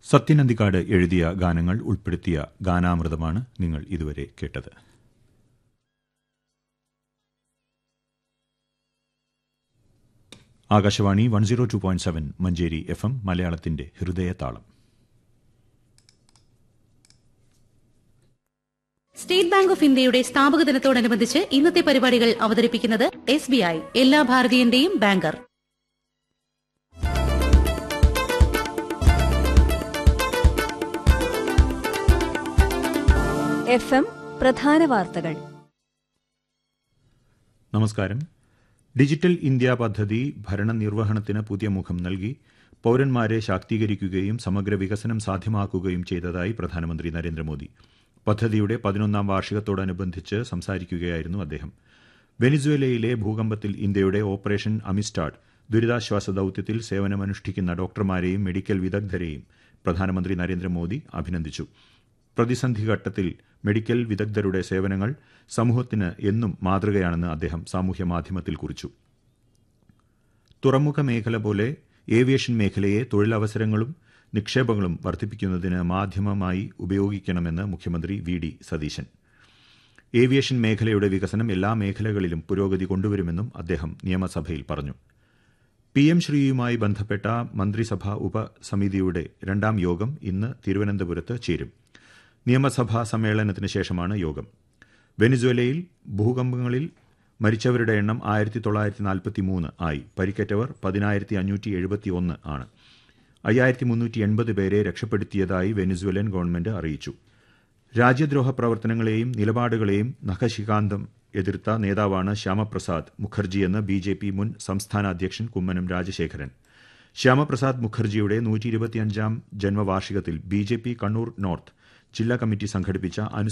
സത്യനന്ദിക്കാട് എഴുതിയ ഗാനങ്ങൾ ഉൾപ്പെടുത്തിയ ഗാനാമൃതമാണ് നിങ്ങൾ ഇതുവരെ കേട്ടത് Akashvani one zero two point seven Manjeri F M മലയാളത്തിന്റെ ഹൃദയതാളം സ്റ്റേറ്റ് ബാങ്ക് ഓഫ് ഇന്ത്യയുടെ സ്ഥാപക ദിനത്തോടനുബന്ധിച്ച് ഇന്നത്തെ പരിപാടികൾ അവതരിപ്പിക്കുന്നത് എസ് ബി ഐ എല്ലാ ഭാരതീയന്റെയും ബാങ്കർ എഫ് എം പ്രധാന വാർത്തകൾ നമസ്കാരം ഡിജിറ്റൽ ഇന്ത്യ പദ്ധതി ഭരണനിർവഹണത്തിന് പുതിയ മുഖം നൽകി പൌരന്മാരെ ശാക്തീകരിക്കുകയും സമഗ്ര വികസനം സാധ്യമാക്കുകയും ചെയ്തതായി പ്രധാനമന്ത്രി നരേന്ദ്രമോദി പദ്ധതിയുടെ പതിനൊന്നാം വാർഷികത്തോടനുബന്ധിച്ച് സംസാരിക്കുകയായിരുന്നു അദ്ദേഹം വെനിസ്വേലയിലെ ഭൂകമ്പത്തിൽ ഇന്ത്യയുടെ ഓപ്പറേഷൻ അമിസ്റ്റാഡ് ദുരിതാശ്വാസ ദൌത്യത്തിൽ സേവനമനുഷ്ഠിക്കുന്ന ഡോക്ടർമാരെയും മെഡിക്കൽ വിദഗ്ധരെയും പ്രധാനമന്ത്രി നരേന്ദ്രമോദി അഭിനന്ദിച്ചു പ്രതിസന്ധി ഘട്ടത്തിൽ മെഡിക്കൽ വിദഗ്ധരുടെ സേവനങ്ങൾ സമൂഹത്തിന് എന്നും മാതൃകയാണെന്ന് അദ്ദേഹം സാമൂഹ്യ മാധ്യമത്തിൽ കുറിച്ചു തുറമുഖ മേഖല പോലെ ഏവിയേഷൻ മേഖലയെ തൊഴിലവസരങ്ങളും നിക്ഷേപങ്ങളും വർദ്ധിപ്പിക്കുന്നതിന് മാധ്യമമായി ഉപയോഗിക്കണമെന്ന് മുഖ്യമന്ത്രി വി ഡി സതീശൻ ഏവിയേഷൻ മേഖലയുടെ വികസനം എല്ലാ മേഖലകളിലും പുരോഗതി കൊണ്ടുവരുമെന്നും അദ്ദേഹം നിയമസഭയിൽ പറഞ്ഞു പി എം ശ്രീയുമായി ബന്ധപ്പെട്ട മന്ത്രിസഭാ ഉപസമിതിയുടെ രണ്ടാം യോഗം ഇന്ന് തിരുവനന്തപുരത്ത് ചേരും നിയമസഭാ സമ്മേളനത്തിന് ശേഷമാണ് യോഗം വെനിസ്വേലയിൽ ഭൂകമ്പങ്ങളിൽ മരിച്ചവരുടെ എണ്ണം ആയിരത്തി തൊള്ളായിരത്തി നാൽപ്പത്തി മൂന്ന് ആയി പരിക്കേറ്റവർ പതിനായിരത്തി അഞ്ഞൂറ്റി എഴുപത്തി ഒന്ന് ആണ് അയ്യായിരത്തി മുന്നൂറ്റി എൺപത് പേരെ രക്ഷപ്പെടുത്തിയതായി വെനിസ്വേലൻ ഗവൺമെന്റ് അറിയിച്ചു രാജ്യദ്രോഹ പ്രവർത്തനങ്ങളെയും നിലപാടുകളെയും നഖശികാന്തം എതിർത്ത നേതാവാണ് ശ്യാമപ്രസാദ് മുഖർജിയെന്ന് ബി ജെ പി മുൻ സംസ്ഥാന അധ്യക്ഷൻ കുമ്മനം രാജശേഖരൻ ശ്യാമപ്രസാദ് മുഖർജിയുടെ നൂറ്റി ഇരുപത്തിയഞ്ചാം ജന്മവാർഷികത്തിൽ B J P Kannur north ജില്ലാ കമ്മിറ്റി സംഘടിപ്പിച്ച